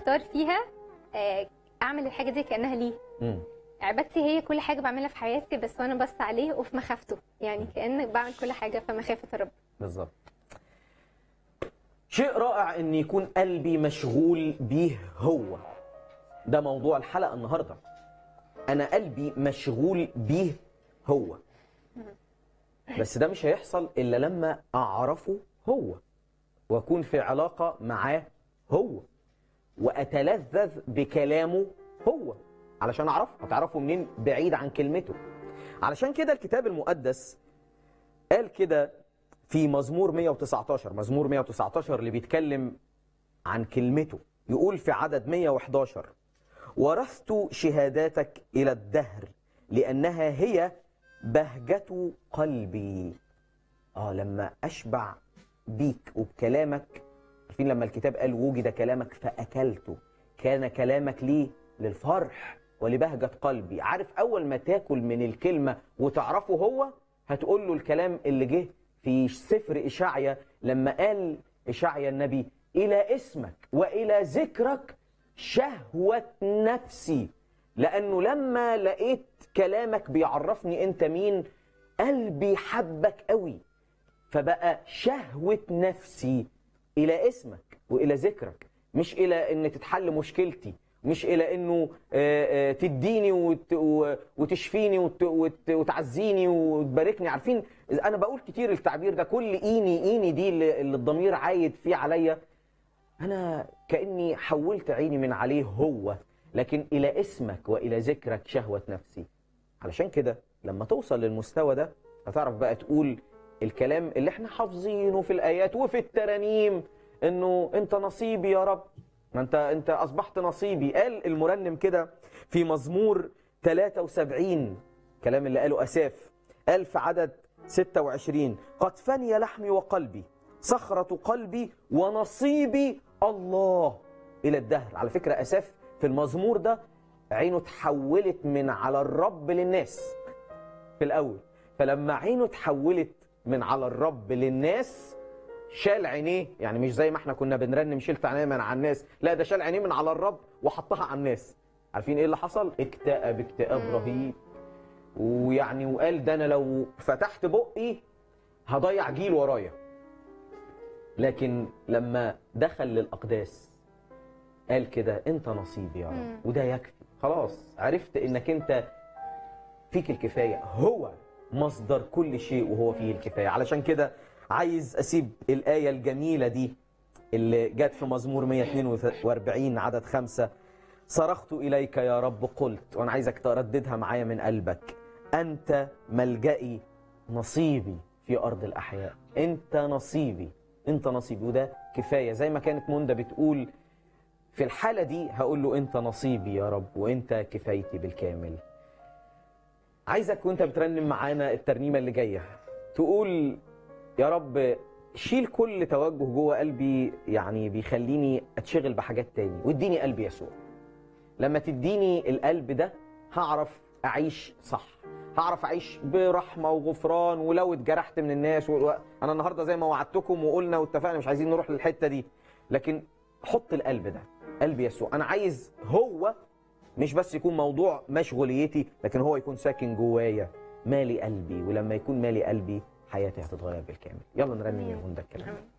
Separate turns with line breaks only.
اختار فيها آه، اعمل الحاجه دي كانها ليه
مم.
عبادتي هي كل حاجه بعملها في حياتي بس وانا بس عليه وفي مخافته يعني كان بعمل كل حاجه في مخافه الرب
بالظبط شيء رائع ان يكون قلبي مشغول بيه هو ده موضوع الحلقه النهارده انا قلبي مشغول بيه هو بس ده مش هيحصل الا لما اعرفه هو واكون في علاقه معاه هو واتلذذ بكلامه هو علشان اعرفه هتعرفه منين بعيد عن كلمته علشان كده الكتاب المقدس قال كده في مزمور 119 مزمور 119 اللي بيتكلم عن كلمته يقول في عدد 111 ورثت شهاداتك إلى الدهر لأنها هي بهجة قلبي آه لما أشبع بيك وبكلامك عارفين لما الكتاب قال وجد كلامك فأكلته كان كلامك لي للفرح ولبهجة قلبي عارف أول ما تاكل من الكلمة وتعرفه هو هتقول له الكلام اللي جه في سفر إشعيا لما قال إشعيا النبي إلى اسمك وإلى ذكرك شهوة نفسي لأنه لما لقيت كلامك بيعرفني أنت مين قلبي حبك قوي فبقى شهوة نفسي إلى اسمك وإلى ذكرك مش إلى إن تتحل مشكلتي مش إلى إنه آه، آه، تديني وت- و- وتشفيني وت- وت- وتعزيني وتباركني عارفين أنا بقول كتير التعبير ده كل إيني إيني دي اللي اللي الضمير عايد فيه عليا أنا كأني حولت عيني من عليه هو لكن إلى اسمك وإلى ذكرك شهوة نفسي علشان كده لما توصل للمستوى ده هتعرف بقى تقول الكلام اللي احنا حافظينه في الآيات وفي الترانيم إنه أنت نصيبي يا رب ما أنت أنت أصبحت نصيبي قال المرنم كده في مزمور 73 كلام اللي قاله أساف قال في عدد 26 قد فني لحمي وقلبي صخرة قلبي ونصيبي الله إلى الدهر على فكرة أساف في المزمور ده عينه اتحولت من على الرب للناس في الأول فلما عينه اتحولت من على الرب للناس شال عينيه يعني مش زي ما احنا كنا بنرنم شلت عينيه من على الناس لا ده شال عينيه من على الرب وحطها على الناس عارفين ايه اللي حصل اكتئب اكتئاب رهيب ويعني وقال ده انا لو فتحت بقي هضيع جيل ورايا لكن لما دخل للأقداس قال كده انت نصيبي يا رب وده يكفي خلاص عرفت انك انت فيك الكفاية هو مصدر كل شيء وهو فيه الكفاية علشان كده عايز أسيب الآية الجميلة دي اللي جت في مزمور 142 عدد خمسة صرخت إليك يا رب قلت وأنا عايزك ترددها معايا من قلبك أنت ملجئي نصيبي في أرض الأحياء أنت نصيبي أنت نصيبي وده كفاية زي ما كانت منى بتقول في الحالة دي هقول له أنت نصيبي يا رب وأنت كفايتي بالكامل عايزك وانت بترنم معانا الترنيمه اللي جايه تقول يا رب شيل كل توجه جوه قلبي يعني بيخليني اتشغل بحاجات تاني واديني قلب يسوع لما تديني القلب ده هعرف اعيش صح هعرف اعيش برحمه وغفران ولو اتجرحت من الناس و... انا النهارده زي ما وعدتكم وقلنا واتفقنا مش عايزين نروح للحته دي لكن حط القلب ده قلب يسوع انا عايز هو مش بس يكون موضوع مشغوليتي لكن هو يكون ساكن جوايا مالي قلبي ولما يكون مالي قلبي حياتي هتتغير بالكامل يلا نرنم يا هند الكلام
آمين.